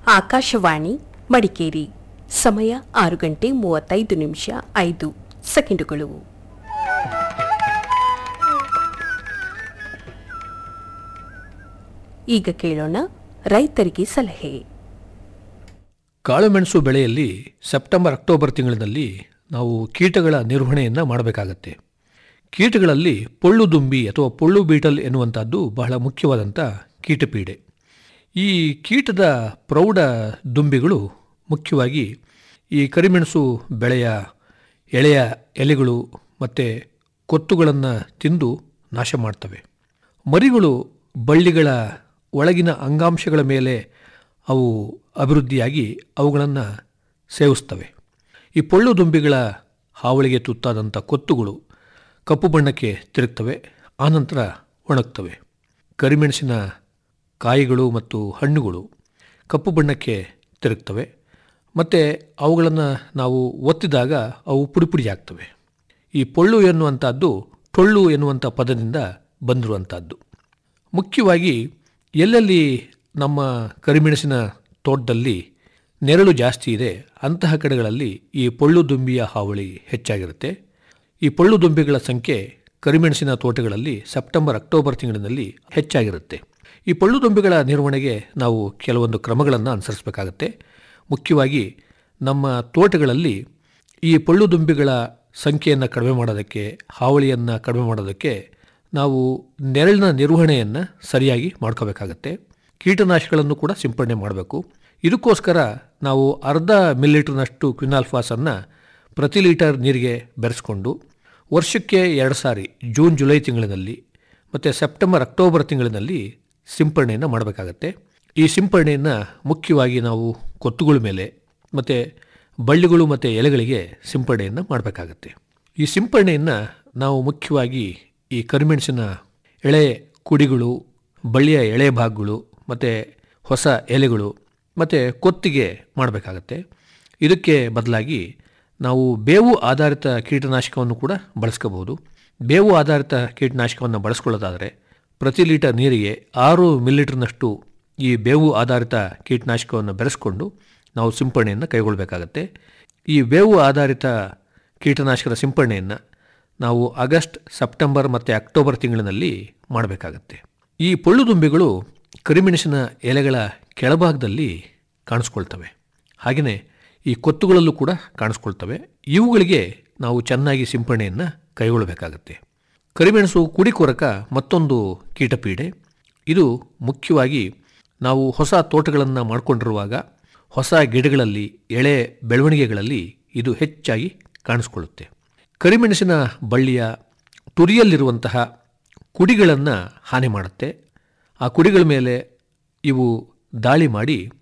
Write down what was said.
ಆಕಾಶವಾಣಿ ಮಡಿಕೇರಿ ಸಮಯ ಆರು ಗಂಟೆ ಮೂವತ್ತೈದು ನಿಮಿಷ ಐದು ಸೆಕೆಂಡುಗಳು ಈಗ ಕೇಳೋಣ ರೈತರಿಗೆ ಸಲಹೆ ಕಾಳುಮೆಣಸು ಬೆಳೆಯಲ್ಲಿ ಸೆಪ್ಟೆಂಬರ್ ಅಕ್ಟೋಬರ್ ತಿಂಗಳಿನಲ್ಲಿ ನಾವು ಕೀಟಗಳ ನಿರ್ವಹಣೆಯನ್ನು ಮಾಡಬೇಕಾಗತ್ತೆ ಕೀಟಗಳಲ್ಲಿ ಪೊಳ್ಳು ದುಂಬಿ ಅಥವಾ ಪೊಳ್ಳು ಬೀಟಲ್ ಎನ್ನುವಂಥದ್ದು ಬಹಳ ಮುಖ್ಯವಾದಂಥ ಕೀಟಪೀಡೆ ಈ ಕೀಟದ ಪ್ರೌಢ ದುಂಬಿಗಳು ಮುಖ್ಯವಾಗಿ ಈ ಕರಿಮೆಣಸು ಬೆಳೆಯ ಎಳೆಯ ಎಲೆಗಳು ಮತ್ತು ಕೊತ್ತುಗಳನ್ನು ತಿಂದು ನಾಶ ಮಾಡ್ತವೆ ಮರಿಗಳು ಬಳ್ಳಿಗಳ ಒಳಗಿನ ಅಂಗಾಂಶಗಳ ಮೇಲೆ ಅವು ಅಭಿವೃದ್ಧಿಯಾಗಿ ಅವುಗಳನ್ನು ಸೇವಿಸ್ತವೆ ಈ ಪೊಳ್ಳು ದುಂಬಿಗಳ ಹಾವಳಿಗೆ ತುತ್ತಾದಂಥ ಕೊತ್ತುಗಳು ಕಪ್ಪು ಬಣ್ಣಕ್ಕೆ ತಿರುಗ್ತವೆ ಆನಂತರ ಒಣಗ್ತವೆ ಕರಿಮೆಣಸಿನ ಕಾಯಿಗಳು ಮತ್ತು ಹಣ್ಣುಗಳು ಕಪ್ಪು ಬಣ್ಣಕ್ಕೆ ತಿರುಗ್ತವೆ ಮತ್ತು ಅವುಗಳನ್ನು ನಾವು ಒತ್ತಿದಾಗ ಅವು ಪುಡಿ ಪುಡಿ ಆಗ್ತವೆ ಈ ಪೊಳ್ಳು ಎನ್ನುವಂಥದ್ದು ಟೊಳ್ಳು ಎನ್ನುವಂಥ ಪದದಿಂದ ಬಂದಿರುವಂಥದ್ದು ಮುಖ್ಯವಾಗಿ ಎಲ್ಲೆಲ್ಲಿ ನಮ್ಮ ಕರಿಮೆಣಸಿನ ತೋಟದಲ್ಲಿ ನೆರಳು ಜಾಸ್ತಿ ಇದೆ ಅಂತಹ ಕಡೆಗಳಲ್ಲಿ ಈ ಪೊಳ್ಳು ದುಂಬಿಯ ಹಾವಳಿ ಹೆಚ್ಚಾಗಿರುತ್ತೆ ಈ ಪೊಳ್ಳು ದುಂಬಿಗಳ ಸಂಖ್ಯೆ ಕರಿಮೆಣಸಿನ ತೋಟಗಳಲ್ಲಿ ಸೆಪ್ಟೆಂಬರ್ ಅಕ್ಟೋಬರ್ ತಿಂಗಳಿನಲ್ಲಿ ಹೆಚ್ಚಾಗಿರುತ್ತೆ ಈ ಪೊಳ್ಳು ದುಂಬಿಗಳ ನಿರ್ವಹಣೆಗೆ ನಾವು ಕೆಲವೊಂದು ಕ್ರಮಗಳನ್ನು ಅನುಸರಿಸಬೇಕಾಗತ್ತೆ ಮುಖ್ಯವಾಗಿ ನಮ್ಮ ತೋಟಗಳಲ್ಲಿ ಈ ಪೊಳ್ಳು ದುಂಬಿಗಳ ಸಂಖ್ಯೆಯನ್ನು ಕಡಿಮೆ ಮಾಡೋದಕ್ಕೆ ಹಾವಳಿಯನ್ನು ಕಡಿಮೆ ಮಾಡೋದಕ್ಕೆ ನಾವು ನೆರಳಿನ ನಿರ್ವಹಣೆಯನ್ನು ಸರಿಯಾಗಿ ಮಾಡ್ಕೋಬೇಕಾಗತ್ತೆ ಕೀಟನಾಶಕಗಳನ್ನು ಕೂಡ ಸಿಂಪಡಣೆ ಮಾಡಬೇಕು ಇದಕ್ಕೋಸ್ಕರ ನಾವು ಅರ್ಧ ಮಿಲಿಲೀಟರ್ನಷ್ಟು ಕ್ವಿನಾಲ್ಫಾಸನ್ನು ಪ್ರತಿ ಲೀಟರ್ ನೀರಿಗೆ ಬೆರೆಸ್ಕೊಂಡು ವರ್ಷಕ್ಕೆ ಎರಡು ಸಾರಿ ಜೂನ್ ಜುಲೈ ತಿಂಗಳಿನಲ್ಲಿ ಮತ್ತು ಸೆಪ್ಟೆಂಬರ್ ಅಕ್ಟೋಬರ್ ತಿಂಗಳಿನಲ್ಲಿ ಸಿಂಪಡಣೆಯನ್ನು ಮಾಡಬೇಕಾಗತ್ತೆ ಈ ಸಿಂಪಡಣೆಯನ್ನು ಮುಖ್ಯವಾಗಿ ನಾವು ಕೊತ್ತುಗಳ ಮೇಲೆ ಮತ್ತು ಬಳ್ಳಿಗಳು ಮತ್ತು ಎಲೆಗಳಿಗೆ ಸಿಂಪಡಣೆಯನ್ನು ಮಾಡಬೇಕಾಗತ್ತೆ ಈ ಸಿಂಪಡಣೆಯನ್ನು ನಾವು ಮುಖ್ಯವಾಗಿ ಈ ಕರಿಮೆಣಸಿನ ಎಳೆ ಕುಡಿಗಳು ಬಳ್ಳಿಯ ಎಳೆ ಭಾಗಗಳು ಮತ್ತು ಹೊಸ ಎಲೆಗಳು ಮತ್ತು ಕೊತ್ತಿಗೆ ಮಾಡಬೇಕಾಗತ್ತೆ ಇದಕ್ಕೆ ಬದಲಾಗಿ ನಾವು ಬೇವು ಆಧಾರಿತ ಕೀಟನಾಶಕವನ್ನು ಕೂಡ ಬಳಸ್ಕೋಬಹುದು ಬೇವು ಆಧಾರಿತ ಕೀಟನಾಶಕವನ್ನು ಬಳಸ್ಕೊಳ್ಳೋದಾದರೆ ಪ್ರತಿ ಲೀಟರ್ ನೀರಿಗೆ ಆರು ಮಿಲಿಲೀಟರ್ನಷ್ಟು ಈ ಬೇವು ಆಧಾರಿತ ಕೀಟನಾಶಕವನ್ನು ಬೆರೆಸ್ಕೊಂಡು ನಾವು ಸಿಂಪಡಣೆಯನ್ನು ಕೈಗೊಳ್ಳಬೇಕಾಗತ್ತೆ ಈ ಬೇವು ಆಧಾರಿತ ಕೀಟನಾಶಕದ ಸಿಂಪಡಣೆಯನ್ನು ನಾವು ಆಗಸ್ಟ್ ಸೆಪ್ಟೆಂಬರ್ ಮತ್ತು ಅಕ್ಟೋಬರ್ ತಿಂಗಳಿನಲ್ಲಿ ಮಾಡಬೇಕಾಗತ್ತೆ ಈ ಪೊಳ್ಳು ದುಂಬಿಗಳು ಕರಿಮೆಣಸಿನ ಎಲೆಗಳ ಕೆಳಭಾಗದಲ್ಲಿ ಕಾಣಿಸ್ಕೊಳ್ತವೆ ಹಾಗೆಯೇ ಈ ಕೊತ್ತುಗಳಲ್ಲೂ ಕೂಡ ಕಾಣಿಸ್ಕೊಳ್ತವೆ ಇವುಗಳಿಗೆ ನಾವು ಚೆನ್ನಾಗಿ ಸಿಂಪಡಣೆಯನ್ನು ಕೈಗೊಳ್ಳಬೇಕಾಗತ್ತೆ ಕರಿಮೆಣಸು ಕುಡಿ ಕೊರಕ ಮತ್ತೊಂದು ಕೀಟಪೀಡೆ ಇದು ಮುಖ್ಯವಾಗಿ ನಾವು ಹೊಸ ತೋಟಗಳನ್ನು ಮಾಡಿಕೊಂಡಿರುವಾಗ ಹೊಸ ಗಿಡಗಳಲ್ಲಿ ಎಳೆ ಬೆಳವಣಿಗೆಗಳಲ್ಲಿ ಇದು ಹೆಚ್ಚಾಗಿ ಕಾಣಿಸ್ಕೊಳ್ಳುತ್ತೆ ಕರಿಮೆಣಸಿನ ಬಳ್ಳಿಯ ತುರಿಯಲ್ಲಿರುವಂತಹ ಕುಡಿಗಳನ್ನು ಹಾನಿ ಮಾಡುತ್ತೆ ಆ ಕುಡಿಗಳ ಮೇಲೆ ಇವು ದಾಳಿ ಮಾಡಿ